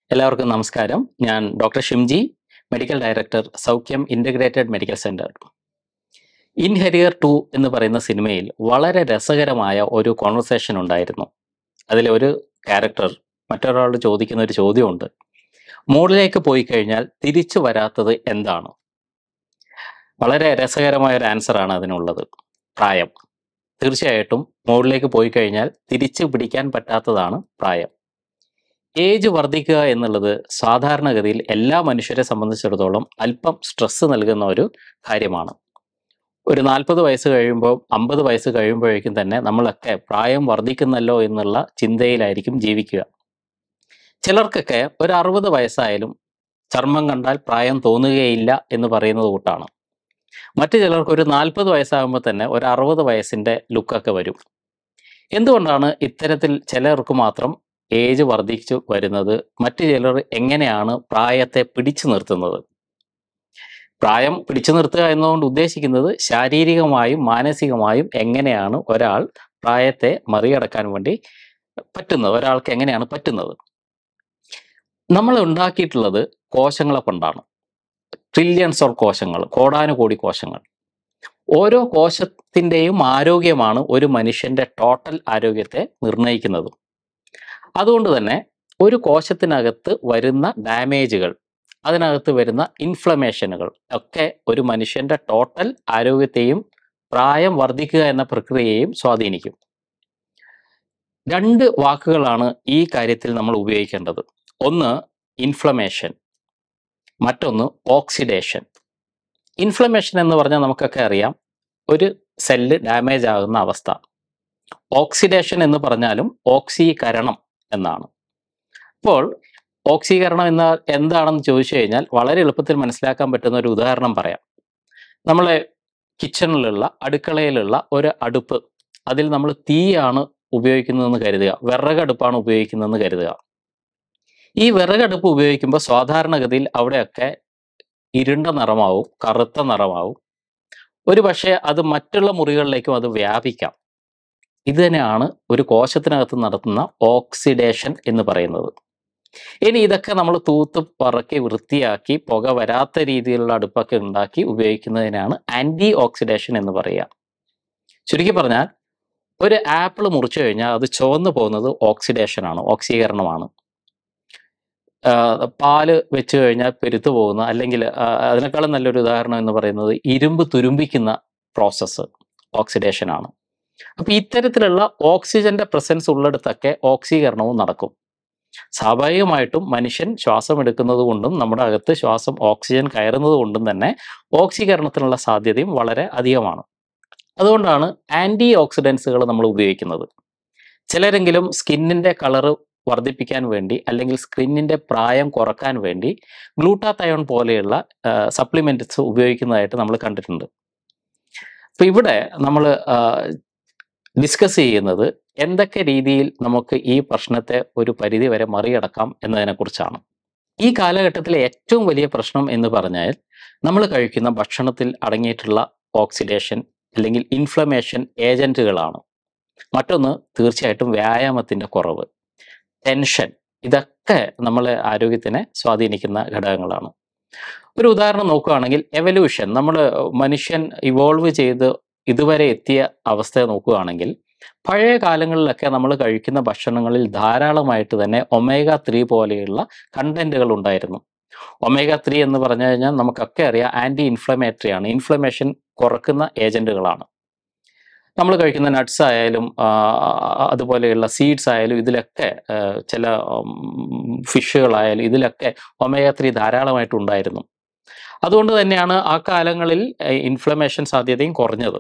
എല്ലാവർക്കും നമസ്കാരം ഞാൻ doctor Shimji medical director Saukhyam integrated medical centre ഇൻഹെരിയർ ടു എന്ന് പറയുന്ന സിനിമയിൽ വളരെ രസകരമായ ഒരു കോൺവെർസേഷൻ ഉണ്ടായിരുന്നു അതിലെ ഒരു ക്യാരക്ടർ മറ്റൊരാളോട് ചോദിക്കുന്ന ഒരു ചോദ്യമുണ്ട് മുകളിലേക്ക് പോയി കഴിഞ്ഞാൽ തിരിച്ചു വരാത്തത് എന്താണ് വളരെ രസകരമായ ഒരു ആൻസറാണ് അതിനുള്ളത് പ്രായം തീർച്ചയായിട്ടും മുകളിലേക്ക് പോയി കഴിഞ്ഞാൽ തിരിച്ചു പിടിക്കാൻ പറ്റാത്തതാണ് പ്രായം ഏജ് വർദ്ധിക്കുക എന്നുള്ളത് സാധാരണഗതിയിൽ എല്ലാ മനുഷ്യരെ സംബന്ധിച്ചിടത്തോളം അല്പം സ്ട്രെസ് നൽകുന്ന ഒരു കാര്യമാണ് ഒരു നാൽപ്പത് വയസ്സ് കഴിയുമ്പോൾ അമ്പത് വയസ്സ് കഴിയുമ്പോഴേക്കും തന്നെ നമ്മളൊക്കെ പ്രായം വർദ്ധിക്കുന്നല്ലോ എന്നുള്ള ചിന്തയിലായിരിക്കും ജീവിക്കുക ചിലർക്കൊക്കെ ഒരു അറുപത് വയസ്സായാലും ചർമ്മം കണ്ടാൽ പ്രായം തോന്നുകയില്ല എന്ന് പറയുന്നത് കൂട്ടാണ് മറ്റു ചിലർക്ക് ഒരു നാൽപ്പത് വയസ്സാകുമ്പോൾ തന്നെ ഒരു അറുപത് വയസ്സിൻ്റെ ലുക്കൊക്കെ വരും എന്തുകൊണ്ടാണ് ഇത്തരത്തിൽ ചിലർക്ക് മാത്രം ഏജ് വർദ്ധിച്ചു വരുന്നത് മറ്റു ചിലർ എങ്ങനെയാണ് പ്രായത്തെ പിടിച്ചു നിർത്തുന്നത് പ്രായം പിടിച്ചു നിർത്തുക എന്നതുകൊണ്ട് ഉദ്ദേശിക്കുന്നത് ശാരീരികമായും മാനസികമായും എങ്ങനെയാണ് ഒരാൾ പ്രായത്തെ മറികടക്കാൻ വേണ്ടി പറ്റുന്നത് ഒരാൾക്ക് എങ്ങനെയാണ് പറ്റുന്നത് നമ്മൾ ഉണ്ടാക്കിയിട്ടുള്ളത് കോശങ്ങളെ കൊണ്ടാണ് ട്രില്യൺസ് ഓഫ് കോശങ്ങൾ കോടാനുകോടി കോശങ്ങൾ ഓരോ കോശത്തിൻ്റെയും ആരോഗ്യമാണ് ഒരു മനുഷ്യന്റെ ടോട്ടൽ ആരോഗ്യത്തെ നിർണ്ണയിക്കുന്നത് അതുകൊണ്ട് തന്നെ ഒരു കോശത്തിനകത്ത് വരുന്ന ഡാമേജുകൾ അതിനകത്ത് വരുന്ന ഇൻഫ്ലമേഷനുകൾ ഒക്കെ ഒരു മനുഷ്യന്റെ ടോട്ടൽ ആരോഗ്യത്തെയും പ്രായം വർദ്ധിക്കുക എന്ന പ്രക്രിയയെയും സ്വാധീനിക്കും രണ്ട് വാക്കുകളാണ് ഈ കാര്യത്തിൽ നമ്മൾ ഉപയോഗിക്കേണ്ടത് ഒന്ന് ഇൻഫ്ലമേഷൻ മറ്റൊന്ന് ഓക്സിഡേഷൻ ഇൻഫ്ലമേഷൻ എന്ന് പറഞ്ഞാൽ നമുക്കൊക്കെ അറിയാം ഒരു സെല്ല് ഡാമേജ് ആകുന്ന അവസ്ഥ ഓക്സിഡേഷൻ എന്ന് പറഞ്ഞാലും ഓക്സീകരണം എന്നാണ് അപ്പോൾ ഓക്സീകരണം എന്ന എന്താണെന്ന് ചോദിച്ചു കഴിഞ്ഞാൽ വളരെ എളുപ്പത്തിൽ മനസ്സിലാക്കാൻ പറ്റുന്ന ഒരു ഉദാഹരണം പറയാം നമ്മളെ കിച്ചണിലുള്ള അടുക്കളയിലുള്ള ഒരു അടുപ്പ് അതിൽ നമ്മൾ തീയാണ് ഉപയോഗിക്കുന്നതെന്ന് കരുതുക വിറകടുപ്പാണ് ഉപയോഗിക്കുന്നതെന്ന് കരുതുക ഈ വിറകടുപ്പ് ഉപയോഗിക്കുമ്പോൾ സാധാരണഗതിയിൽ അവിടെയൊക്കെ ഇരുണ്ട നിറമാവും കറുത്ത നിറമാവും ഒരു പക്ഷേ അത് മറ്റുള്ള മുറികളിലേക്കും അത് വ്യാപിക്കാം ഇത് തന്നെയാണ് ഒരു കോശത്തിനകത്ത് നടത്തുന്ന ഓക്സിഡേഷൻ എന്ന് പറയുന്നത് ഇനി ഇതൊക്കെ നമ്മൾ തൂത്ത് പറക്കി വൃത്തിയാക്കി പുക വരാത്ത രീതിയിലുള്ള അടുപ്പൊക്കെ ഉണ്ടാക്കി ഉപയോഗിക്കുന്നതിനാണ് ആന്റി ഓക്സിഡേഷൻ എന്ന് പറയുക ചുരുക്കി പറഞ്ഞാൽ ഒരു ആപ്പിൾ മുറിച്ചു കഴിഞ്ഞാൽ അത് ചുവന്നു പോകുന്നത് ഓക്സിഡേഷൻ ആണ് ഓക്സീകരണമാണ് ആഹ് പാല് വെച്ച് കഴിഞ്ഞാൽ പെരുത്തു പോകുന്ന അല്ലെങ്കിൽ ആഹ് അതിനേക്കാളും നല്ലൊരു ഉദാഹരണം എന്ന് പറയുന്നത് ഇരുമ്പ് തുരുമ്പിക്കുന്ന പ്രോസസ്സ് ഓക്സിഡേഷൻ ആണ് അപ്പൊ ഇത്തരത്തിലുള്ള ഓക്സിജന്റെ പ്രസൻസ് ഉള്ളിടത്തൊക്കെ ഓക്സീകരണവും നടക്കും സ്വാഭാവികമായിട്ടും മനുഷ്യൻ ശ്വാസം എടുക്കുന്നത് കൊണ്ടും നമ്മുടെ അകത്ത് ശ്വാസം ഓക്സിജൻ കയറുന്നത് കൊണ്ടും തന്നെ ഓക്സീകരണത്തിനുള്ള സാധ്യതയും വളരെ അധികമാണ് അതുകൊണ്ടാണ് ആന്റി ഓക്സിഡൻസുകൾ നമ്മൾ ഉപയോഗിക്കുന്നത് ചിലരെങ്കിലും സ്കിന്നിന്റെ കളറ് വർദ്ധിപ്പിക്കാൻ വേണ്ടി അല്ലെങ്കിൽ സ്കിന്നിന്റെ പ്രായം കുറക്കാൻ വേണ്ടി ഗ്ലൂട്ടാത്തയോൺ പോലെയുള്ള സപ്ലിമെന്റ്സ് ഉപയോഗിക്കുന്നതായിട്ട് നമ്മൾ കണ്ടിട്ടുണ്ട് അപ്പൊ ഇവിടെ നമ്മൾ ഡിസ്കസ് ചെയ്യുന്നത് എന്തൊക്കെ രീതിയിൽ നമുക്ക് ഈ പ്രശ്നത്തെ ഒരു പരിധി വരെ മറികടക്കാം എന്നതിനെക്കുറിച്ചാണ് ഈ കാലഘട്ടത്തിലെ ഏറ്റവും വലിയ പ്രശ്നം എന്ന് പറഞ്ഞാൽ നമ്മൾ കഴിക്കുന്ന ഭക്ഷണത്തിൽ അടങ്ങിയിട്ടുള്ള ഓക്സിഡേഷൻ അല്ലെങ്കിൽ ഇൻഫ്ലമേഷൻ ഏജന്റുകളാണ് മറ്റൊന്ന് തീർച്ചയായിട്ടും വ്യായാമത്തിന്റെ കുറവ് ടെൻഷൻ ഇതൊക്കെ നമ്മളെ ആരോഗ്യത്തിനെ സ്വാധീനിക്കുന്ന ഘടകങ്ങളാണ് ഒരു ഉദാഹരണം നോക്കുകയാണെങ്കിൽ എവല്യൂഷൻ നമ്മൾ മനുഷ്യൻ ഇവോൾവ് ചെയ്ത് ഇതുവരെ എത്തിയ അവസ്ഥ നോക്കുകയാണെങ്കിൽ പഴയ കാലങ്ങളിലൊക്കെ നമ്മൾ കഴിക്കുന്ന ഭക്ഷണങ്ങളിൽ ധാരാളമായിട്ട് തന്നെ ഒമേഗ ത്രീ പോലെയുള്ള കണ്ടന്റുകൾ ഉണ്ടായിരുന്നു ഒമേഗ ത്രീ എന്ന് പറഞ്ഞു കഴിഞ്ഞാൽ നമുക്കൊക്കെ അറിയാം ആന്റി ഇൻഫ്ലമേറ്ററി ആണ് ഇൻഫ്ലമേഷൻ കുറക്കുന്ന ഏജന്റുകളാണ് നമ്മൾ കഴിക്കുന്ന നട്ട്സ് ആയാലും ആ, അതുപോലെയുള്ള സീഡ്സ് ആയാലും ഇതിലൊക്കെ ആ, ചില ഫിഷുകളായാലും ഇതിലൊക്കെ ഒമേഗ ത്രീ ധാരാളമായിട്ട് ഉണ്ടായിരുന്നു അതുകൊണ്ട് തന്നെയാണ് ആ കാലങ്ങളിൽ ഇൻഫ്ലമേഷൻ സാധ്യതയും കുറഞ്ഞത്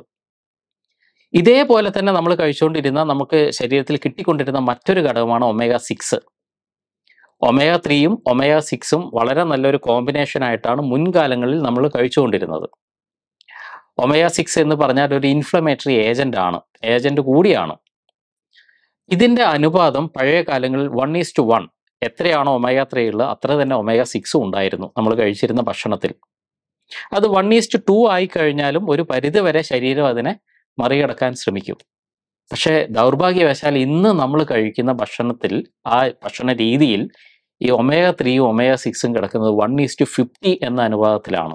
ഇതേപോലെ തന്നെ നമ്മൾ കഴിച്ചുകൊണ്ടിരുന്ന നമുക്ക് ശരീരത്തിൽ കിട്ടിക്കൊണ്ടിരുന്ന മറ്റൊരു ഘടകമാണ് ഒമേഗ സിക്സ് ഒമേഗ ത്രീയും ഒമേഗ സിക്സും വളരെ നല്ലൊരു കോമ്പിനേഷൻ ആയിട്ടാണ് മുൻകാലങ്ങളിൽ നമ്മൾ കഴിച്ചുകൊണ്ടിരുന്നത് ഒമേഗ സിക്സ് എന്ന് പറഞ്ഞാൽ ഒരു ഇൻഫ്ലമേറ്ററി ഏജന്റ് ആണ് ഏജന്റ് കൂടിയാണ് ഇതിന്റെ അനുപാതം പഴയ കാലങ്ങളിൽ വൺ ഈസ് ടു വൺ എത്രയാണോ ഒമേഗ ത്രീ ഉള്ളത് അത്ര തന്നെ ഒമേഗ സിക്സും ഉണ്ടായിരുന്നു നമ്മൾ കഴിച്ചിരുന്ന ഭക്ഷണത്തിൽ അത് വൺ ഈസ്റ്റ് ടു ആയി കഴിഞ്ഞാലും ഒരു പരിധി വരെ ശരീരം അതിനെ മറികടക്കാൻ ശ്രമിക്കും പക്ഷേ ദൗർഭാഗ്യവശാൽ ഇന്ന് നമ്മൾ കഴിക്കുന്ന ഭക്ഷണത്തിൽ ആ ഭക്ഷണ രീതിയിൽ ഈ ഒമേഗ ത്രീയും ഒമേഗ സിക്സും കിടക്കുന്നത് വൺ ഈസ് ടു ഫിഫ്റ്റി എന്ന അനുപാതത്തിലാണ്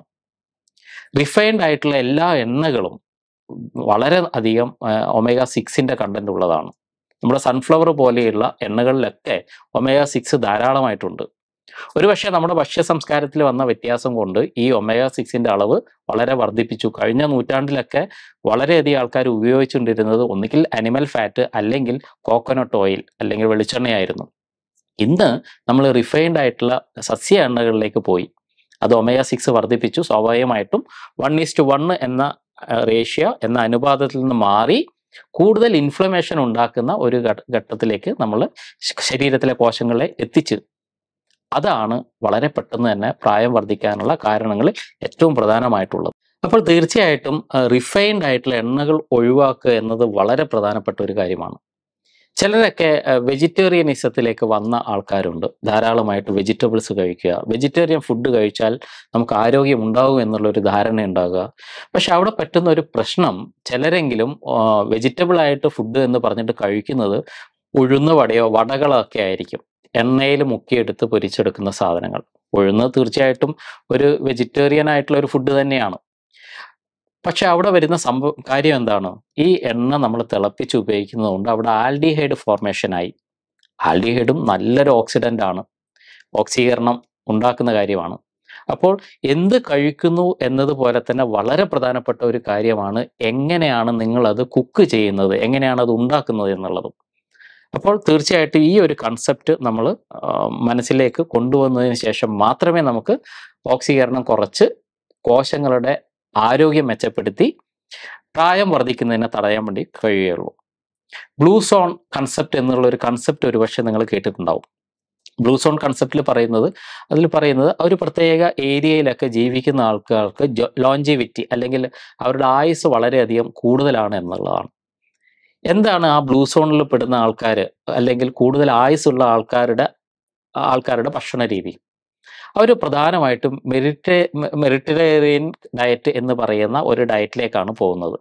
റിഫൈൻഡ് ആയിട്ടുള്ള എല്ലാ എണ്ണകളും വളരെ അധികം ഒമേഗ സിക്സിൻ്റെ കണ്ടന്റ് ഉള്ളതാണ് നമ്മുടെ സൺഫ്ലവർ പോലെയുള്ള എണ്ണകളിലൊക്കെ ഒമേഗ സിക്സ് ധാരാളമായിട്ടുണ്ട് ഒരുപക്ഷെ നമ്മുടെ ഭക്ഷ്യ സംസ്കാരത്തിൽ വന്ന വ്യത്യാസം കൊണ്ട് ഈ ഒമേഗ സിക്സിന്റെ അളവ് വളരെ വർദ്ധിപ്പിച്ചു കഴിഞ്ഞ നൂറ്റാണ്ടിലൊക്കെ വളരെയധികം ആൾക്കാർ ഉപയോഗിച്ചുകൊണ്ടിരുന്നത് ഒന്നുകിൽ അനിമൽ ഫാറ്റ് അല്ലെങ്കിൽ കോക്കനട്ട് ഓയിൽ അല്ലെങ്കിൽ വെളിച്ചെണ്ണയായിരുന്നു ഇന്ന് നമ്മൾ റിഫൈൻഡ് ആയിട്ടുള്ള സസ്യ എണ്ണകളിലേക്ക് പോയി അത് ഒമേഗ സിക്സ് വർദ്ധിപ്പിച്ചു സ്വാഭാവികമായിട്ടും വൺ ഈസ്റ്റ് വൺ എന്ന റേഷ്യ എന്ന അനുപാതത്തിൽ നിന്ന് മാറി കൂടുതൽ ഇൻഫ്ലമേഷൻ ഉണ്ടാക്കുന്ന ഒരു ഘട്ട- ഘട്ടത്തിലേക്ക് നമ്മൾ ശരീരത്തിലെ കോശങ്ങളെ എത്തിച്ച് അതാണ് വളരെ പെട്ടെന്ന് തന്നെ പ്രായം വർദ്ധിക്കാനുള്ള കാരണങ്ങളിൽ ഏറ്റവും പ്രധാനമായിട്ടുള്ളത് അപ്പോൾ തീർച്ചയായിട്ടും റിഫൈൻഡ് ആയിട്ടുള്ള എണ്ണകൾ ഒഴിവാക്കുക എന്നത് വളരെ പ്രധാനപ്പെട്ട ഒരു കാര്യമാണ് ചിലരൊക്കെ വെജിറ്റേറിയനിസത്തിലേക്ക് വന്ന ആൾക്കാരുണ്ട് ധാരാളമായിട്ട് വെജിറ്റബിൾസ് കഴിക്കുക വെജിറ്റേറിയൻ ഫുഡ് കഴിച്ചാൽ നമുക്ക് ആരോഗ്യം ഉണ്ടാകും എന്നുള്ളൊരു ധാരണ ഉണ്ടാകുക പക്ഷെ അവിടെ പറ്റുന്ന ഒരു പ്രശ്നം ചിലരെങ്കിലും വെജിറ്റബിൾ ആയിട്ട് ഫുഡ് എന്ന് പറഞ്ഞിട്ട് കഴിക്കുന്നത് ഉഴുന്ന വടയോ വടകളൊക്കെ ആയിരിക്കും എണ്ണയിൽ മുക്കിയെടുത്ത് പൊരിച്ചെടുക്കുന്ന സാധനങ്ങൾ ഉഴുന്ന് തീർച്ചയായിട്ടും ഒരു വെജിറ്റേറിയൻ ആയിട്ടുള്ള ഒരു ഫുഡ് തന്നെയാണ് പക്ഷെ അവിടെ വരുന്ന സംഭവം കാര്യം എന്താണ് ഈ എണ്ണ നമ്മൾ തിളപ്പിച്ച് ഉപയോഗിക്കുന്നതുകൊണ്ട് അവിടെ ആൽഡിഹൈഡ് ഫോർമേഷൻ ആയി ആൽഡിഹൈഡും നല്ലൊരു ഓക്സിഡന്റ് ആണ് ഓക്സീകരണം ഉണ്ടാക്കുന്ന കാര്യമാണ് അപ്പോൾ എന്ത് കഴിക്കുന്നു എന്നതുപോലെ തന്നെ വളരെ പ്രധാനപ്പെട്ട ഒരു കാര്യമാണ് എങ്ങനെയാണ് നിങ്ങളത് കുക്ക് ചെയ്യുന്നത് എങ്ങനെയാണ് അത് ഉണ്ടാക്കുന്നത് എന്നുള്ളതും അപ്പോൾ തീർച്ചയായിട്ടും ഈ ഒരു കൺസെപ്റ്റ് നമ്മൾ മനസ്സിലേക്ക് കൊണ്ടുവന്നതിന് ശേഷം മാത്രമേ നമുക്ക് ഓക്സീകരണം കുറച്ച് കോശങ്ങളുടെ ആരോഗ്യം മെച്ചപ്പെടുത്തി പ്രായം വർദ്ധിക്കുന്നതിനെ തടയാൻ വേണ്ടി കഴിയുകയുള്ളൂ ബ്ലൂ സോൺ കൺസെപ്റ്റ് എന്നുള്ള ഒരു കൺസെപ്റ്റ് ഒരുപക്ഷെ നിങ്ങൾ കേട്ടിട്ടുണ്ടാവും ബ്ലൂ സോൺ കൺസെപ്റ്റിൽ പറയുന്നത് അതിൽ പറയുന്നത് ഒരു പ്രത്യേക ഏരിയയിലൊക്കെ ജീവിക്കുന്ന ആൾക്കാർക്ക് ലോഞ്ചിവിറ്റി അല്ലെങ്കിൽ അവരുടെ ആയുസ് വളരെയധികം കൂടുതലാണ് എന്നുള്ളതാണ് എന്താണ് ആ ബ്ലൂ സോണിൽ പെടുന്ന ആൾക്കാർ അല്ലെങ്കിൽ കൂടുതൽ ആയുസ്സുള്ള ആൾക്കാരുടെ ആൾക്കാരുടെ ഭക്ഷണ രീതി അവർ പ്രധാനമായിട്ടും മെരിറ്റേ മെറിറ്റേറിയൻ ഡയറ്റ് എന്ന് പറയുന്ന ഒരു ഡയറ്റിലേക്കാണ് പോകുന്നത്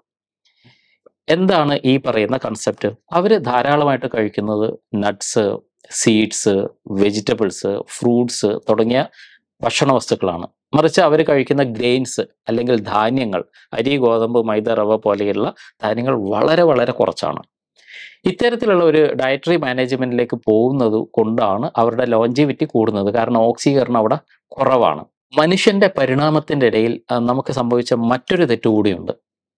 എന്താണ് ഈ പറയുന്ന കൺസെപ്റ്റ് അവർ ധാരാളമായിട്ട് കഴിക്കുന്നത് നട്ട്സ് സീഡ്സ് വെജിറ്റബിൾസ് ഫ്രൂട്ട്സ് തുടങ്ങിയ ഭക്ഷണ വസ്തുക്കളാണ് മറിച്ച് അവർ കഴിക്കുന്ന ഗ്രെയിൻസ് അല്ലെങ്കിൽ ധാന്യങ്ങൾ അരി ഗോതമ്പ് മൈദ റവ പോലെയുള്ള ധാന്യങ്ങൾ വളരെ വളരെ കുറച്ചാണ് ഇത്തരത്തിലുള്ള ഒരു ഡയറ്ററി മാനേജ്മെന്റിലേക്ക് പോകുന്നത് കൊണ്ടാണ് അവരുടെ ലോഞ്ചിവിറ്റി കൂടുന്നത് കാരണം ഓക്സീകരണം അവിടെ കുറവാണ് മനുഷ്യന്റെ പരിണാമത്തിന്റെ ഇടയിൽ ആ, നമുക്ക് സംഭവിച്ച മറ്റൊരു തെറ്റുകൂടിയുണ്ട്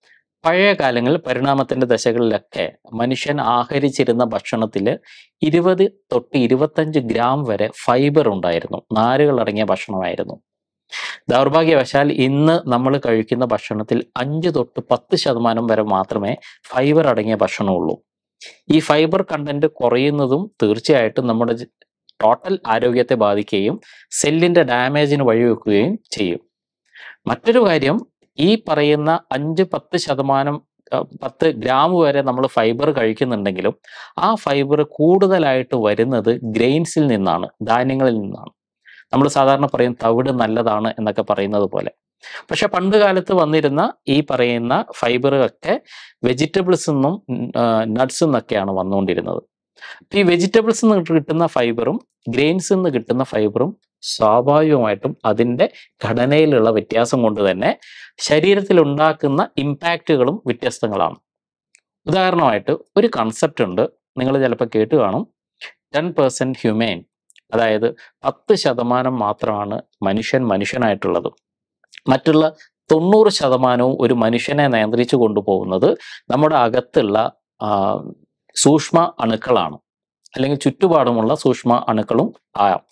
പഴയ കാലങ്ങളിൽ പരിണാമത്തിന്റെ ദശകളിലൊക്കെ മനുഷ്യൻ ആഹരിച്ചിരുന്ന ഭക്ഷണത്തിൽ ഇരുപത് തൊട്ട് ഇരുപത്തഞ്ച് ഗ്രാം വരെ ഫൈബർ ഉണ്ടായിരുന്നു നാരുകൾ അടങ്ങിയ ഭക്ഷണമായിരുന്നു ദൗർഭാഗ്യവശാൽ ഇന്ന് നമ്മൾ കഴിക്കുന്ന ഭക്ഷണത്തിൽ അഞ്ച് തൊട്ട് പത്ത് ശതമാനം വരെ മാത്രമേ ഫൈബർ അടങ്ങിയ ഭക്ഷണമുള്ളൂ ഈ ഫൈബർ കണ്ടന്റ് കുറയുന്നതും തീർച്ചയായിട്ടും നമ്മുടെ ടോട്ടൽ ആരോഗ്യത്തെ ബാധിക്കുകയും സെല്ലിന്റെ ഡാമേജിന് വഴിവെക്കുകയും ചെയ്യും മറ്റൊരു കാര്യം ഈ പറയുന്ന അഞ്ച് പത്ത് ശതമാനം അഹ് പത്ത് ഗ്രാം വരെ നമ്മൾ ഫൈബർ കഴിക്കുന്നുണ്ടെങ്കിലും ആ ഫൈബർ കൂടുതലായിട്ട് വരുന്നത് ഗ്രെയിൻസിൽ നിന്നാണ് ധാന്യങ്ങളിൽ നിന്നാണ് നമ്മൾ സാധാരണ പറയും തവിട് നല്ലതാണ് എന്നൊക്കെ പറയുന്നത് പോലെ പക്ഷെ പണ്ട് കാലത്ത് വന്നിരുന്ന ഈ പറയുന്ന ഫൈബറൊക്കെ വെജിറ്റബിൾസ് നിന്നും നട്ട്സ് നിന്നൊക്കെയാണ് വന്നുകൊണ്ടിരുന്നത് അപ്പൊ ഈ വെജിറ്റബിൾസ് നിന്ന് കിട്ടുന്ന ഫൈബറും ഗ്രെയിൻസിൽ നിന്ന് കിട്ടുന്ന ഫൈബറും സ്വാഭാവികമായിട്ടും അതിൻ്റെ ഘടനയിലുള്ള വ്യത്യാസം കൊണ്ട് തന്നെ ശരീരത്തിൽ ഉണ്ടാക്കുന്ന ഇമ്പാക്റ്റുകളും വ്യത്യസ്തങ്ങളാണ് ഉദാഹരണമായിട്ട് ഒരു കൺസെപ്റ്റ് ഉണ്ട് നിങ്ങൾ ചിലപ്പോൾ കേട്ട് കാണും ടെൻ പെർസെൻറ്റ് ഹ്യൂമെയിൻ അതായത് പത്ത് ശതമാനം മാത്രമാണ് മനുഷ്യൻ മനുഷ്യനായിട്ടുള്ളത് മറ്റുള്ള തൊണ്ണൂറ് ശതമാനവും ഒരു മനുഷ്യനെ നിയന്ത്രിച്ചു കൊണ്ടുപോകുന്നത് നമ്മുടെ അകത്തുള്ള ആ, സൂക്ഷ്മ അണുക്കളാണ് അല്ലെങ്കിൽ ചുറ്റുപാടുമുള്ള സൂക്ഷ്മ അണുക്കളും ആകാം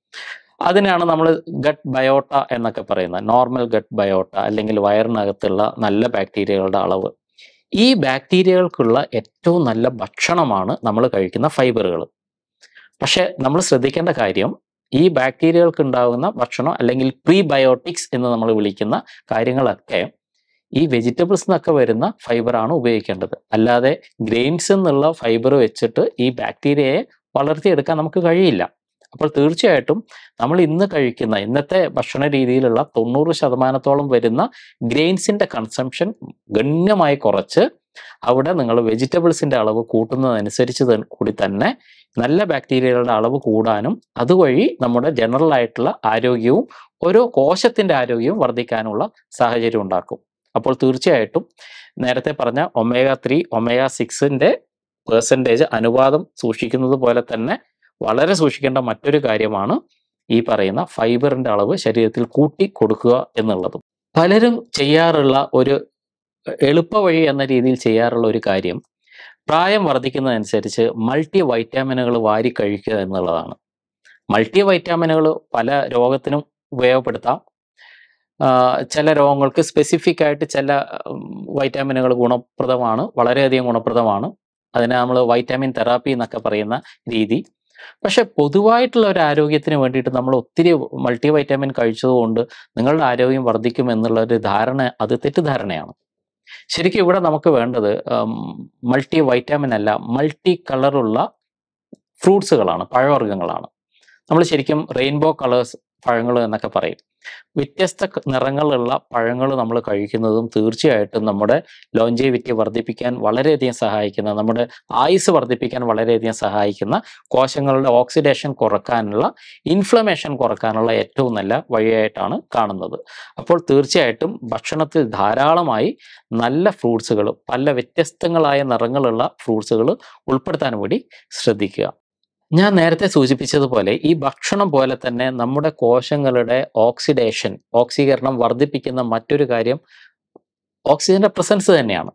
അതിനാണ് നമ്മൾ ഗട്ട് ബയോട്ട എന്നൊക്കെ പറയുന്നത് നോർമൽ ഗട്ട് ബയോട്ട അല്ലെങ്കിൽ വയറിനകത്തുള്ള നല്ല ബാക്ടീരിയകളുടെ അളവ് ഈ ബാക്ടീരിയകൾക്കുള്ള ഏറ്റവും നല്ല ഭക്ഷണമാണ് നമ്മൾ കഴിക്കുന്ന ഫൈബറുകൾ പക്ഷെ നമ്മൾ ശ്രദ്ധിക്കേണ്ട കാര്യം ഈ ബാക്ടീരിയകൾക്ക് ഉണ്ടാകുന്ന ഭക്ഷണം അല്ലെങ്കിൽ പ്രീബയോട്ടിക്സ് എന്ന് നമ്മൾ വിളിക്കുന്ന കാര്യങ്ങളൊക്കെ ഈ വെജിറ്റബിൾസ് നിന്നൊക്കെ വരുന്ന ഫൈബറാണ് ഉപയോഗിക്കേണ്ടത് അല്ലാതെ ഗ്രെയിൻസ് എന്നുള്ള ഫൈബർ വെച്ചിട്ട് ഈ ബാക്ടീരിയയെ വളർത്തിയെടുക്കാൻ നമുക്ക് കഴിയില്ല അപ്പോൾ തീർച്ചയായിട്ടും നമ്മൾ ഇന്ന് കഴിക്കുന്ന ഇന്നത്തെ ഭക്ഷണ രീതിയിലുള്ള തൊണ്ണൂറ് ശതമാനത്തോളം വരുന്ന ഗ്രെയിൻസിന്റെ കൺസംഷൻ ഗണ്യമായി കുറച്ച് അവിടെ നിങ്ങൾ വെജിറ്റബിൾസിന്റെ അളവ് കൂട്ടുന്നതനുസരിച്ച് ത- കൂടി തന്നെ നല്ല ബാക്ടീരിയകളുടെ അളവ് കൂടാനും അതുവഴി നമ്മുടെ ജനറൽ ആയിട്ടുള്ള ആരോഗ്യവും ഓരോ കോശത്തിന്റെ ആരോഗ്യവും വർദ്ധിക്കാനുള്ള സാഹചര്യം ഉണ്ടാക്കും അപ്പോൾ തീർച്ചയായിട്ടും നേരത്തെ പറഞ്ഞ ഒമേഗ ത്രീ ഒമേഗ സിക്സിന്റെ പേഴ്സൻറ്റേജ് അനുപാതം സൂക്ഷിക്കുന്നത് പോലെ തന്നെ വളരെ സൂക്ഷിക്കേണ്ട മറ്റൊരു കാര്യമാണ് ഈ പറയുന്ന ഫൈബറിന്റെ അളവ് ശരീരത്തിൽ കൂട്ടി കൊടുക്കുക എന്നുള്ളതും പലരും ചെയ്യാറുള്ള ഒരു എളുപ്പ വഴി എന്ന രീതിയിൽ ചെയ്യാറുള്ള ഒരു കാര്യം പ്രായം വർദ്ധിക്കുന്നതനുസരിച്ച് മൾട്ടി വൈറ്റാമിനുകൾ വാരി കഴിക്കുക എന്നുള്ളതാണ് മൾട്ടി വൈറ്റാമിനുകൾ പല രോഗത്തിനും ഉപയോഗപ്പെടുത്താം ആ, ചില രോഗങ്ങൾക്ക് സ്പെസിഫിക് ആയിട്ട് ചില വൈറ്റാമിനുകൾ ഗുണപ്രദമാണ് വളരെയധികം ഗുണപ്രദമാണ് അതിനെ നമ്മൾ വൈറ്റാമിൻ തെറാപ്പി എന്നൊക്കെ പറയുന്ന രീതി പക്ഷെ പൊതുവായിട്ടുള്ള ഒരു ആരോഗ്യത്തിന് വേണ്ടിയിട്ട് നമ്മൾ ഒത്തിരി മൾട്ടി വൈറ്റാമിൻ കഴിച്ചതുകൊണ്ട് നിങ്ങളുടെ ആരോഗ്യം വർദ്ധിക്കും എന്നുള്ള ഒരു ധാരണ അത് തെറ്റിദ്ധാരണയാണ് ശരിക്കും ഇവിടെ നമുക്ക് വേണ്ടത് മൾട്ടി വൈറ്റാമിൻ അല്ല മൾട്ടി കളറുള്ള ഫ്രൂട്ട്സുകളാണ് പഴവർഗ്ഗങ്ങളാണ് നമ്മൾ ശരിക്കും റെയിൻബോ കളേഴ്സ് പഴങ്ങൾ എന്നൊക്കെ പറയും വ്യത്യസ്ത ക- നിറങ്ങളുള്ള പഴങ്ങൾ നമ്മൾ കഴിക്കുന്നതും തീർച്ചയായിട്ടും നമ്മുടെ ലോഞ്ചേവിറ്റി വർദ്ധിപ്പിക്കാൻ വളരെയധികം സഹായിക്കുന്ന നമ്മുടെ ആയുസ് വർദ്ധിപ്പിക്കാൻ വളരെയധികം സഹായിക്കുന്ന കോശങ്ങളുടെ ഓക്സിഡേഷൻ കുറക്കാനുള്ള ഇൻഫ്ലമേഷൻ കുറക്കാനുള്ള ഏറ്റവും നല്ല വഴിയായിട്ടാണ് കാണുന്നത് അപ്പോൾ തീർച്ചയായിട്ടും ഭക്ഷണത്തിൽ ധാരാളമായി നല്ല ഫ്രൂട്ട്സുകൾ പല വ്യത്യസ്തങ്ങളായ നിറങ്ങളുള്ള ഫ്രൂട്ട്സുകൾ ഉൾപ്പെടുത്താൻ വേണ്ടി ശ്രദ്ധിക്കുക ഞാൻ നേരത്തെ സൂചിപ്പിച്ചതുപോലെ ഈ ഭക്ഷണം പോലെ തന്നെ നമ്മുടെ കോശങ്ങളുടെ ഓക്സിഡേഷൻ ഓക്സീകരണം വർദ്ധിപ്പിക്കുന്ന മറ്റൊരു കാര്യം ഓക്സിജന്റെ പ്രസൻസ് തന്നെയാണ്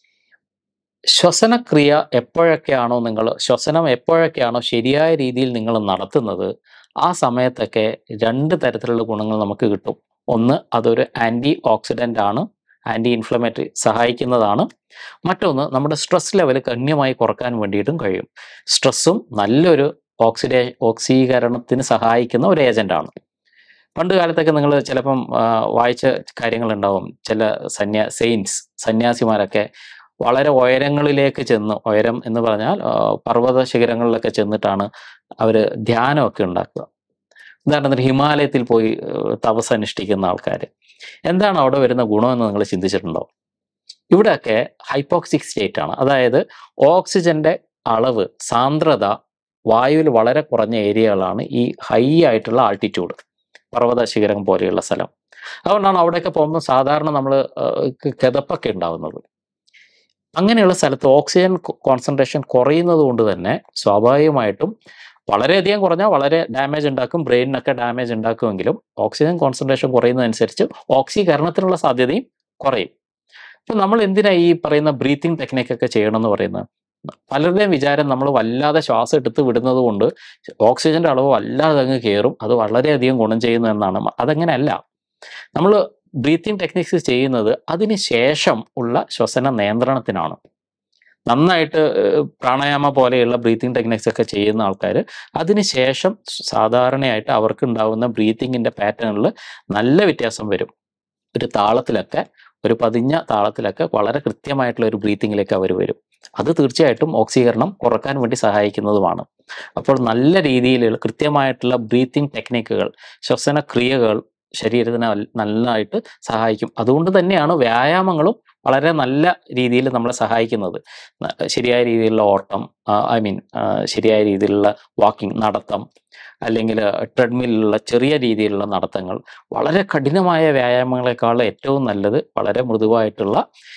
ശ്വസനക്രിയ എപ്പോഴൊക്കെയാണോ നിങ്ങൾ ശ്വസനം എപ്പോഴൊക്കെയാണോ ശരിയായ രീതിയിൽ നിങ്ങൾ നടത്തുന്നത് ആ സമയത്തൊക്കെ രണ്ട് തരത്തിലുള്ള ഗുണങ്ങൾ നമുക്ക് കിട്ടും ഒന്ന് അതൊരു ആൻറ്റി ഓക്സിഡൻ്റ് ആണ് ആൻറ്റി ഇൻഫ്ലമേറ്ററി സഹായിക്കുന്നതാണ് മറ്റൊന്ന് നമ്മുടെ സ്ട്രെസ് ലെവൽ ഗണ്യമായി കുറക്കാൻ വേണ്ടിയിട്ടും കഴിയും സ്ട്രെസ്സും നല്ലൊരു ഓക്സിഡേ ഓക്സീകരണത്തിന് സഹായിക്കുന്ന ഒരു ഏജന്റാണ് പണ്ട് കാലത്തൊക്കെ നിങ്ങൾ ചിലപ്പം ആ, വായിച്ച കാര്യങ്ങളുണ്ടാവും ചില സന്യാ സെയിൻസ് സന്യാസിമാരൊക്കെ വളരെ ഉയരങ്ങളിലേക്ക് ചെന്ന് ഉയരം എന്ന് പറഞ്ഞാൽ ആ, പർവ്വത ശിഖരങ്ങളിലൊക്കെ ചെന്നിട്ടാണ് അവർ ധ്യാനമൊക്കെ ഉണ്ടാക്കുക ഉദാഹരണത്തിന് ഹിമാലയത്തിൽ പോയി ഏർ, തപസ് അനുഷ്ഠിക്കുന്ന ആൾക്കാർ എന്താണ് അവിടെ വരുന്ന ഗുണമെന്ന് നിങ്ങൾ ചിന്തിച്ചിട്ടുണ്ടോ ഇവിടെയൊക്കെ ഹൈപ്പോക്സിക് സ്റ്റേറ്റ് ആണ് അതായത് ഓക്സിജന്റെ അളവ് സാന്ദ്രത വായുവിൽ വളരെ കുറഞ്ഞ ഏരിയകളാണ് ഈ ഹൈ ആയിട്ടുള്ള ആൾട്ടിറ്റ്യൂഡ് പർവ്വത ശിഖരം പോലെയുള്ള സ്ഥലം അതുകൊണ്ടാണ് അവിടെയൊക്കെ പോകുമ്പോൾ സാധാരണ നമ്മൾ കിതപ്പൊക്കെ ഉണ്ടാവുന്നത് അങ്ങനെയുള്ള സ്ഥലത്ത് ഓക്സിജൻ കോൺസെൻട്രേഷൻ കുറയുന്നത് കൊണ്ട് തന്നെ സ്വാഭാവികമായിട്ടും വളരെയധികം കുറഞ്ഞാൽ വളരെ ഡാമേജ് ഉണ്ടാക്കും ബ്രെയിനിനൊക്കെ ഡാമേജ് ഉണ്ടാക്കുമെങ്കിലും ഓക്സിജൻ കോൺസെൻട്രേഷൻ കുറയുന്നതനുസരിച്ച് ഓക്സീകരണത്തിനുള്ള സാധ്യതയും കുറയും അപ്പം നമ്മൾ എന്തിനാ ഈ പറയുന്ന ബ്രീത്തിങ് ടെക്നിക്കൊക്കെ ചെയ്യണമെന്ന് പറയുന്നത് പലരുടെയും വിചാരം നമ്മൾ വല്ലാതെ ശ്വാസം എടുത്ത് വിടുന്നത് കൊണ്ട് ഓക്സിജന്റെ അളവ് വല്ലാതെ അങ്ങ് കയറും അത് വളരെയധികം ഗുണം ചെയ്യുന്നു എന്നാണ് അതങ്ങനെയല്ല നമ്മൾ ബ്രീത്തിങ് ടെക്നിക്സ് ചെയ്യുന്നത് അതിന് ശേഷം ഉള്ള ശ്വസന നിയന്ത്രണത്തിനാണ് നന്നായിട്ട് ഏഹ്, പ്രാണായാമ പോലെയുള്ള ബ്രീത്തിങ് ടെക്നിക്സ് ഒക്കെ ചെയ്യുന്ന ആൾക്കാർ അതിനുശേഷം സാധാരണയായിട്ട് അവർക്ക് ഉണ്ടാവുന്ന ബ്രീത്തിങ്ങിന്റെ പാറ്റേണിൽ നല്ല വ്യത്യാസം വരും ഒരു താളത്തിലൊക്കെ ഒരു പതിഞ്ഞ താളത്തിലൊക്കെ വളരെ കൃത്യമായിട്ടുള്ള ഒരു ബ്രീത്തിങ്ങിലേക്ക് അവർ വരും അത് തീർച്ചയായിട്ടും ഓക്സീകരണം കുറക്കാൻ വേണ്ടി സഹായിക്കുന്നതുമാണ് അപ്പോൾ നല്ല രീതിയിലുള്ള കൃത്യമായിട്ടുള്ള ബ്രീത്തിങ് ടെക്നിക്കുകൾ ശ്വസന ക്രിയകൾ ശരീരത്തിന് നൽ- നല്ലതായിട്ട് സഹായിക്കും അതുകൊണ്ട് തന്നെയാണ് വ്യായാമങ്ങളും വളരെ നല്ല രീതിയിൽ നമ്മളെ സഹായിക്കുന്നത് ന- ശരിയായ രീതിയിലുള്ള ഓട്ടം ഐ മീൻ ശരിയായ രീതിയിലുള്ള വാക്കിംഗ് നടത്തം അല്ലെങ്കിൽ ട്രെഡ്മില്ലുള്ള ചെറിയ രീതിയിലുള്ള നടത്തങ്ങൾ വളരെ കഠിനമായ വ്യായാമങ്ങളെക്കാൾ ഏറ്റവും നല്ലത് വളരെ മൃദുവായിട്ടുള്ള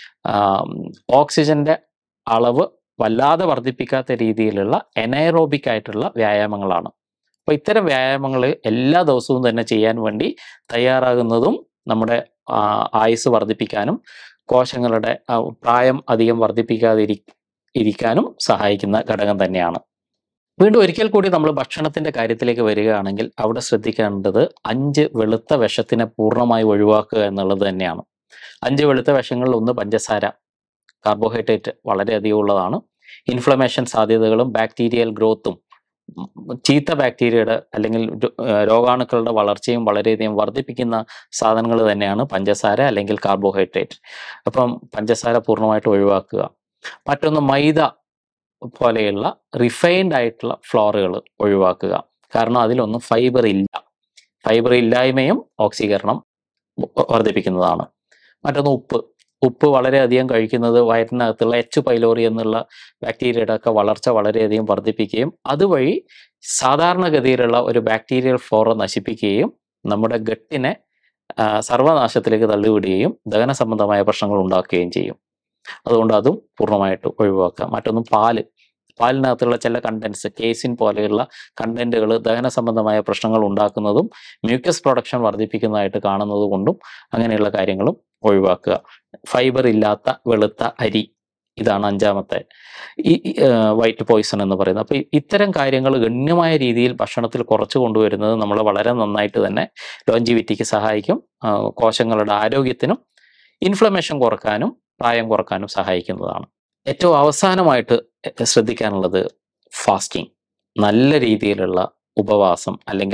ആം, ഓക്സിജന്റെ അളവ് വല്ലാതെ വർദ്ധിപ്പിക്കാത്ത രീതിയിലുള്ള എനൈറോബിക് ആയിട്ടുള്ള വ്യായാമങ്ങളാണ് അപ്പോൾ ഇത്തരം വ്യായാമങ്ങൾ എല്ലാ ദിവസവും തന്നെ ചെയ്യാൻ വേണ്ടി തയ്യാറാകുന്നതും നമ്മുടെ ആ, ആയുസ് വർദ്ധിപ്പിക്കാനും കോശങ്ങളുടെ ആ, പ്രായം അധികം വർദ്ധിപ്പിക്കാതിരി ഇരിക്കാനും സഹായിക്കുന്ന ഘടകം തന്നെയാണ് വീണ്ടും ഒരിക്കൽ കൂടി നമ്മൾ ഭക്ഷണത്തിന്റെ കാര്യത്തിലേക്ക് വരികയാണെങ്കിൽ അവിടെ ശ്രദ്ധിക്കേണ്ടത് അഞ്ച് വെളുത്ത വിഷത്തിനെ പൂർണ്ണമായി ഒഴിവാക്കുക എന്നുള്ളത് തന്നെയാണ് അഞ്ച് വെളുത്ത വിഷങ്ങളിൽ ഒന്ന് പഞ്ചസാര കാർബോഹൈഡ്രേറ്റ് വളരെയധികം ഉള്ളതാണ് ഇൻഫ്ലമേഷൻ സാധ്യതകളും ബാക്ടീരിയൽ ഗ്രോത്തും ഉം, ചീത്ത ബാക്ടീരിയയുടെ അല്ലെങ്കിൽ രോ- ഏർ രോഗാണുക്കളുടെ വളർച്ചയും വളരെയധികം വർദ്ധിപ്പിക്കുന്ന സാധനങ്ങൾ തന്നെയാണ് പഞ്ചസാര അല്ലെങ്കിൽ കാർബോഹൈഡ്രേറ്റ് അപ്പം പഞ്ചസാര പൂർണ്ണമായിട്ട് ഒഴിവാക്കുക മറ്റൊന്ന് മൈദ പോലെയുള്ള റിഫൈൻഡ് ആയിട്ടുള്ള ഫ്ലോറുകൾ ഒഴിവാക്കുക കാരണം അതിലൊന്നും ഫൈബർ ഇല്ല ഫൈബർ ഇല്ലായ്മയും ഓക്സീകരണം വ- വർദ്ധിപ്പിക്കുന്നതാണ് മറ്റൊന്ന് ഉപ്പ് ഉപ്പ് വളരെയധികം കഴിക്കുന്നത് വയറ്റിനകത്തുള്ള എച്ച് പൈലോറി എന്നുള്ള ബാക്ടീരിയയുടെ ഒക്കെ വളർച്ച വളരെയധികം വർദ്ധിപ്പിക്കുകയും അതുവഴി സാധാരണഗതിയിലുള്ള ഒരു ബാക്ടീരിയൽ ഫ്ലോറ നശിപ്പിക്കുകയും നമ്മുടെ ഗട്ടിനെ ആ, സർവനാശത്തിലേക്ക് തള്ളിവിടുകയും ദഹന സംബന്ധമായ പ്രശ്നങ്ങൾ ഉണ്ടാക്കുകയും ചെയ്യും അതുകൊണ്ട് അതും പൂർണ്ണമായിട്ട് ഒഴിവാക്കുക മറ്റൊന്ന് പാല് പാലിനകത്തുള്ള ചില കണ്ടൻസ് കേസിൻ പോലെയുള്ള കണ്ടന്റുകൾ ദഹന സംബന്ധമായ പ്രശ്നങ്ങൾ ഉണ്ടാക്കുന്നതും മ്യൂക്കസ് പ്രൊഡക്ഷൻ വർദ്ധിപ്പിക്കുന്നതായിട്ട് കാണുന്നത് കൊണ്ടും അങ്ങനെയുള്ള കാര്യങ്ങളും ഒഴിവാക്കുക ഫൈബർ ഇല്ലാത്ത വെളുത്ത അരി ഇതാണ് അഞ്ചാമത്തെ ഈ വൈറ്റ് പോയിസൺ എന്ന് പറയുന്നത് അപ്പോൾ ഇത്തരം കാര്യങ്ങൾ ഗണ്യമായ രീതിയിൽ ഭക്ഷണത്തിൽ കുറച്ച് കൊണ്ടുവരുന്നത് നമ്മൾ വളരെ നന്നായിട്ട് തന്നെ ലോഞ്ചിവിറ്റിക്ക് സഹായിക്കും ആ, കോശങ്ങളുടെ ആരോഗ്യത്തിനും ഇൻഫ്ലമേഷൻ കുറക്കാനും പ്രായം കുറക്കാനും സഹായിക്കുന്നതാണ് ഏറ്റവും അവസാനമായിട്ട് ശ്രദ്ധിക്കാനുള്ളത് ഫാസ്റ്റിംഗ് നല്ല രീതിയിലുള്ള ഉപവാസം അല്ലെങ്കിൽ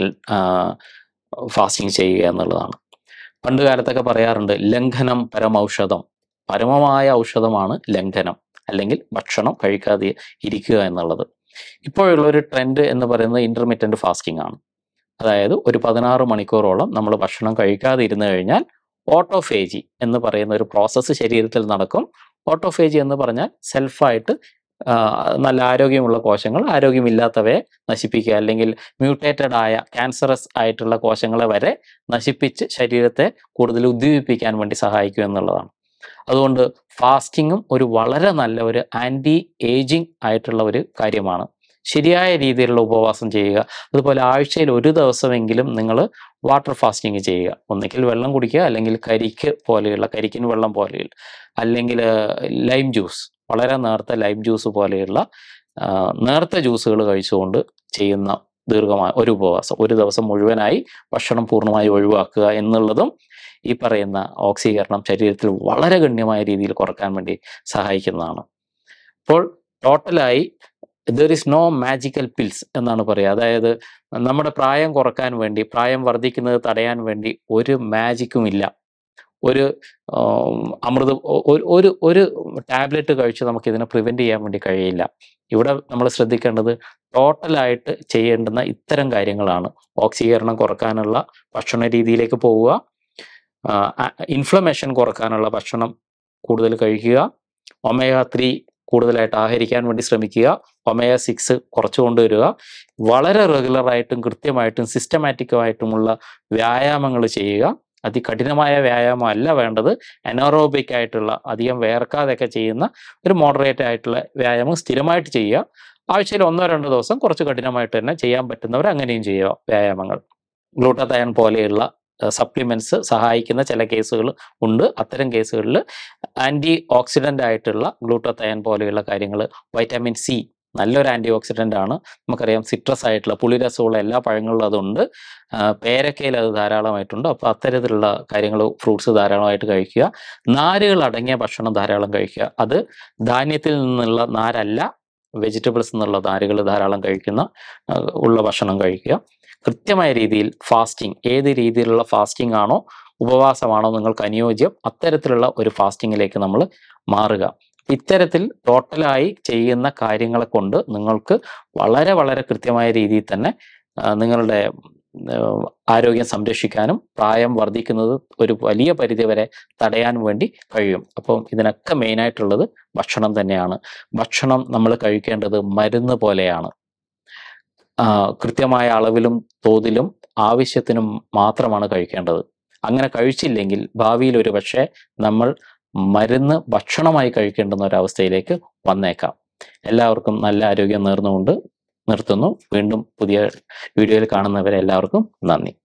ഫാസ്റ്റിംഗ് ചെയ്യുക എന്നുള്ളതാണ് പണ്ട് കാലത്തൊക്കെ പറയാറുണ്ട് ലംഘനം പരമൌഷധം പരമമായ ഔഷധമാണ് ലംഘനം അല്ലെങ്കിൽ ഭക്ഷണം കഴിക്കാതെ ഇരിക്കുക എന്നുള്ളത് ഇപ്പോഴുള്ള ഒരു ട്രെൻഡ് എന്ന് പറയുന്നത് ഇന്റർമീഡിയന്റ് ഫാസ്റ്റിംഗ് ആണ് അതായത് ഒരു പതിനാറ് മണിക്കൂറോളം നമ്മൾ ഭക്ഷണം കഴിക്കാതെ ഇരുന്ന് കഴിഞ്ഞാൽ ഓട്ടോഫേജി എന്ന് പറയുന്ന ഒരു പ്രോസസ്സ് ശരീരത്തിൽ നടക്കും ഓട്ടോഫേജി എന്ന് പറഞ്ഞാൽ സെൽഫായിട്ട് നല്ല ആരോഗ്യമുള്ള കോശങ്ങൾ ആരോഗ്യമില്ലാത്തവയെ നശിപ്പിക്കുക അല്ലെങ്കിൽ മ്യൂട്ടേറ്റഡ് ആയ ക്യാൻസറസ് ആയിട്ടുള്ള കോശങ്ങളെ വരെ നശിപ്പിച്ച് ശരീരത്തെ കൂടുതൽ ഉദ്ദീപിപ്പിക്കാൻ വേണ്ടി സഹായിക്കും എന്നുള്ളതാണ് അതുകൊണ്ട് ഫാസ്റ്റിങ്ങും ഒരു വളരെ നല്ല ഒരു ആൻറ്റി ഏജിങ് ആയിട്ടുള്ള ഒരു കാര്യമാണ് ശരിയായ രീതിയിലുള്ള ഉപവാസം ചെയ്യുക അതുപോലെ ആഴ്ചയിൽ ഒരു ദിവസമെങ്കിലും നിങ്ങൾ വാട്ടർ ഫാസ്റ്റിംഗ് ചെയ്യുക ഒന്നുകിൽ വെള്ളം കുടിക്കുക അല്ലെങ്കിൽ കരിക്ക് പോലെയുള്ള കരിക്കിന് വെള്ളം പോലെയുള്ള അല്ലെങ്കിൽ ലൈം ജ്യൂസ് വളരെ നേർത്ത ലൈം ജ്യൂസ് പോലെയുള്ള ആ, നേർത്ത ജ്യൂസുകൾ കഴിച്ചുകൊണ്ട് ചെയ്യുന്ന ദീർഘമായ ഒരു ഉപവാസം ഒരു ദിവസം മുഴുവനായി ഭക്ഷണം പൂർണ്ണമായി ഒഴിവാക്കുക എന്നുള്ളതും ഈ പറയുന്ന ഓക്സീകരണം ശരീരത്തിൽ വളരെ ഗണ്യമായ രീതിയിൽ കുറക്കാൻ വേണ്ടി സഹായിക്കുന്നതാണ് അപ്പോൾ ടോട്ടലായി there is no magical pills എന്നാണ് പറയുക അതായത് നമ്മുടെ പ്രായം കുറക്കാൻ വേണ്ടി പ്രായം വർദ്ധിക്കുന്നത് തടയാൻ വേണ്ടി ഒരു മാജിക്കും ഇല്ല ഒരു ആം, അമൃത ഒ- ഒരു ഒരു ഒരു ടാബ്ലറ്റ് കഴിച്ച് നമുക്ക് ഇതിനെ പ്രിവെന്റ് ചെയ്യാൻ വേണ്ടി കഴിയില്ല ഇവിടെ നമ്മൾ ശ്രദ്ധിക്കേണ്ടത് ടോട്ടലായിട്ട് ചെയ്യേണ്ടുന്ന ഇത്തരം കാര്യങ്ങളാണ് ഓക്സീകരണം കുറക്കാനുള്ള ഭക്ഷണ രീതിയിലേക്ക് പോവുക ഇൻഫ്ലമേഷൻ കുറക്കാനുള്ള ഭക്ഷണം കൂടുതൽ കഴിക്കുക ഒമേഗ ത്രീ കൂടുതലായിട്ട് ആഹരിക്കാൻ വേണ്ടി ശ്രമിക്കുക ഒമേഗ സിക്സ് കുറച്ചു കൊണ്ടുവരിക വളരെ റെഗുലറായിട്ടും കൃത്യമായിട്ടും സിസ്റ്റമാറ്റിക്കുമായിട്ടുമുള്ള വ്യായാമങ്ങൾ ചെയ്യുക അതികഠിനമായ വ്യായാമം അല്ല വേണ്ടത് അനോറോബിക് ആയിട്ടുള്ള അധികം വേർക്കാതെയൊക്കെ ചെയ്യുന്ന ഒരു മോഡറേറ്റ് ആയിട്ടുള്ള വ്യായാമം സ്ഥിരമായിട്ട് ചെയ്യുക ആഴ്ചയിൽ ഒന്നോ രണ്ടോ ദിവസം കുറച്ച് കഠിനമായിട്ട് തന്നെ ചെയ്യാൻ പറ്റുന്നവർ അങ്ങനെയും ചെയ്യുക വ്യായാമങ്ങൾ ഗ്ലൂട്ടത്തയൺ പോലെയുള്ള സപ്ലിമെന്റ്സ് സഹായിക്കുന്ന ചില കേസുകൾ ഉണ്ട് അത്തരം കേസുകളിൽ ആന്റി ഓക്സിഡന്റ് ആയിട്ടുള്ള ഗ്ലൂട്ടത്തയൻ പോലെയുള്ള കാര്യങ്ങൾ വൈറ്റമിൻ സി നല്ലൊരു ആന്റി ഓക്സിഡന്റ് ആണ് നമുക്കറിയാം സിട്രസ് ആയിട്ടുള്ള പുളിരസമുള്ള എല്ലാ പഴങ്ങളിലും അതുണ്ട് ആ, പേരക്കയിൽ അത് ധാരാളമായിട്ടുണ്ട് അപ്പോൾ അത്തരത്തിലുള്ള കാര്യങ്ങൾ ഫ്രൂട്ട്സ് ധാരാളമായിട്ട് കഴിക്കുക നാരുകൾ അടങ്ങിയ ഭക്ഷണം ധാരാളം കഴിക്കുക അത് ധാന്യത്തിൽ നിന്നുള്ള നാരല്ല വെജിറ്റബിൾസ് എന്നുള്ള നാരുകൾ ധാരാളം കഴിക്കുന്ന ആ, ഉള്ള ഭക്ഷണം കഴിക്കുക കൃത്യമായ രീതിയിൽ ഫാസ്റ്റിംഗ് ഏത് രീതിയിലുള്ള ഫാസ്റ്റിംഗ് ആണോ ഉപവാസമാണോ നിങ്ങൾക്ക് അനുയോജ്യം അത്തരത്തിലുള്ള ഒരു ഫാസ്റ്റിങ്ങിലേക്ക് നമ്മൾ മാറുക ഇത്തരത്തിൽ ടോട്ടലായി ചെയ്യുന്ന കാര്യങ്ങളെ കൊണ്ട് നിങ്ങൾക്ക് വളരെ വളരെ കൃത്യമായ രീതിയിൽ തന്നെ ആ, നിങ്ങളുടെ ആ, ആരോഗ്യം സംരക്ഷിക്കാനും പ്രായം വർദ്ധിക്കുന്നത് ഒരു വലിയ പരിധി വരെ തടയാൻ വേണ്ടി കഴിയും അപ്പം ഇതിനൊക്കെ മെയിനായിട്ടുള്ളത് ഭക്ഷണം തന്നെയാണ് ഭക്ഷണം നമ്മൾ കഴിക്കേണ്ടത് മരുന്ന് പോലെയാണ് ആ, കൃത്യമായ അളവിലും തോതിലും ആവശ്യത്തിനും മാത്രമാണ് കഴിക്കേണ്ടത് അങ്ങനെ കഴിച്ചില്ലെങ്കിൽ ഭാവിയിൽ ഒരു പക്ഷേ നമ്മൾ മരുന്ന് ഭക്ഷണമായി കഴിക്കേണ്ടുന്ന ഒരവസ്ഥയിലേക്ക് വന്നേക്കാം എല്ലാവർക്കും നല്ല ആരോഗ്യം നേർന്നുകൊണ്ട് നിർത്തുന്നു വീണ്ടും പുതിയ വീഡിയോയിൽ കാണുന്നവരെ എല്ലാവർക്കും നന്ദി